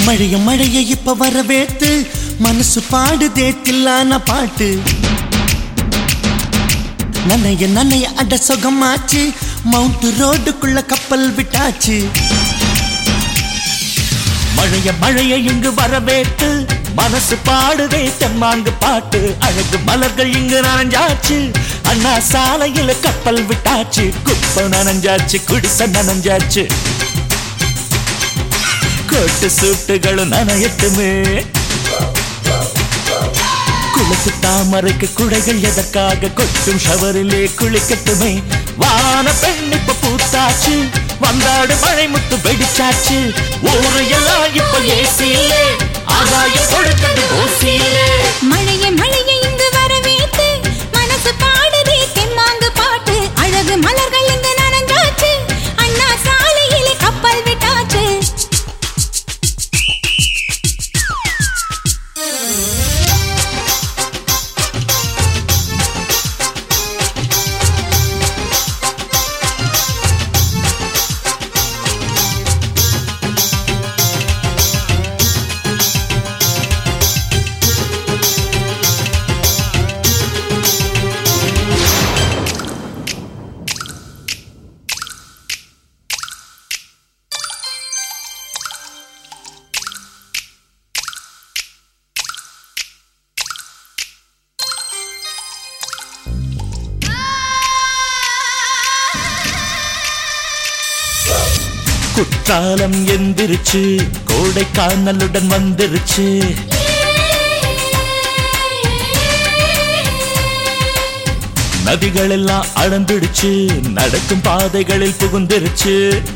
மழைய மழைய இப்ப வரவேத்து மனசு பாடுதே தில்லான பாட்டு நனைய நனைய அட சுகமாச்சு மவுண்ட் ரோடுக்குள்ள கப்பல் விட்டாச்சு மழைய மழைய இங்கு வரவேத்து மனசு பாடுதே தெம்மாங்கு பாட்டு அழகு மலர்கள் இங்கு நனைஞ்சாச்சு அண்ணா சாலையில கப்பல் விட்டாச்சு குப்பை நனைஞ்சாச்சு குடிசை நனைஞ்சாச்சு கோட்டு சூட்டுகளும் நனையட்டுமே குளத்து தாமரைக்கு குடைகள் எதற்காக கொட்டும் ஷவரிலே குளிக்கட்டுமே வான பெண் இப்ப பூத்தாச்சு வந்தாடு மழை முத்து வெடிச்சாச்சு ஊரு எல்லாம் இப்ப ஏசியிலே ஆகாயம் கொடுத்தது ஓசியிலே மழையே மழையே இங்கு வரவேத்து மனசு பாடுதே தெம்மாங்கு பாட்டு அழகு மலர்கள் இங்கு நனைஞ்சாச்சு அண்ணா சாலையிலே கப்பல் விட்டாச்சு குற்றாலம் எந்திருச்சு கோடை காணலுடன் வந்துருச்சு நதிகள் எல்லாம் அளந்துடுச்சு நடக்கும் பாதைகளில் புகுந்துருச்சு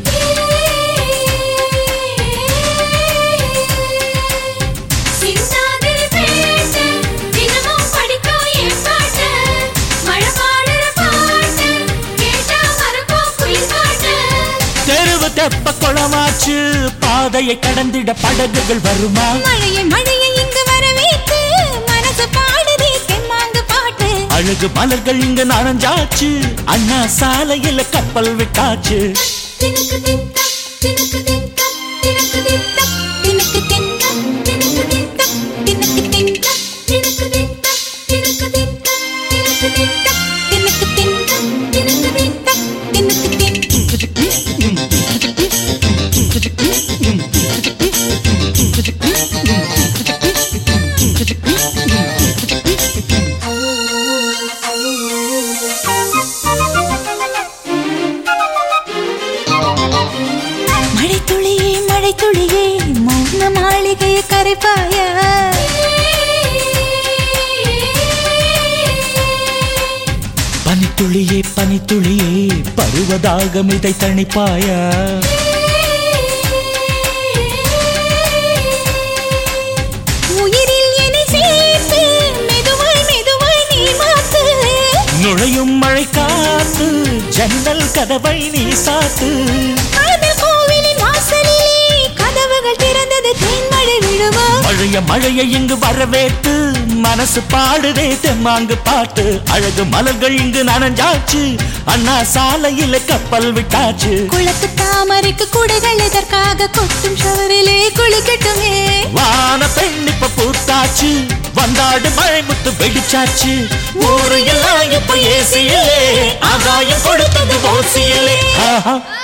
சிந்தாதிரி பேட்டு தினமும் படிக்கும் என் பாட்டு மழை பாடுற பாட்டு கேட்டா மறப்போம் குயில் பாட்டு தெருவு தெப்ப குளமாச்சு பாதையை கடந்திட படகுகள் வருமா மழையே மழையே இங்கு வரவேத்து மனசு பாடுதே தெம்மாங்கு பாட்டு அழகு மலர்கள் இங்கு நனைஞ்சாச்சு அண்ணா சாலையில கப்பல் விட்டாச்சு தினக்கு தின்தா தினக்கு தின்தா தினக்கு தின்தா தினக்கு தின்தா தினக்கு தின்தா தினக்கு தின்தா தினக்கு தின்தா தினக்கு தின்தா தினக்கு தின்தா தினக்கு தின்தா தினக்கு தின்தா தினக்கு தின்தா மழை துளியே மழை துளியே மௌன மாளிகையை கரைப்பாயா பனித்துளியே பனித்துளியே பருவதாகம் இதை தணிப்பாயா உயிரில் என்னை சேர்த்து மெதுவாய் மெதுவாய் நீ மாத்து நுழையும் மழை காத்து ஜன்னல் கதவை நீ சாத்து காதல் கோவிலின் வாசலிலே கதவுகள் திறந்தது தேன்மழை விழுமா மழைய மழைய இங்கு வரவேற்று மனசு பாடுதே தெம்மாங்கு பாட்டு அழகு மலர்கள் இங்கு நனைஞ்சாச்சு அண்ணா சாலையில கப்பல் விட்டாச்சு குளத்து தாமரைக்கு குடைகள் எதற்காக கொட்டும் ஷவரிலே குளிக்கட்டுமே வான பெண் இப்ப பூத்தாச்சு வந்தாடு மழை முத்து வெடிச்சாச்சு ஊரு எல்லாம் இப்ப ஏசியிலே ஆகாயம் கொடுத்தது ஓசியிலே ஆஹா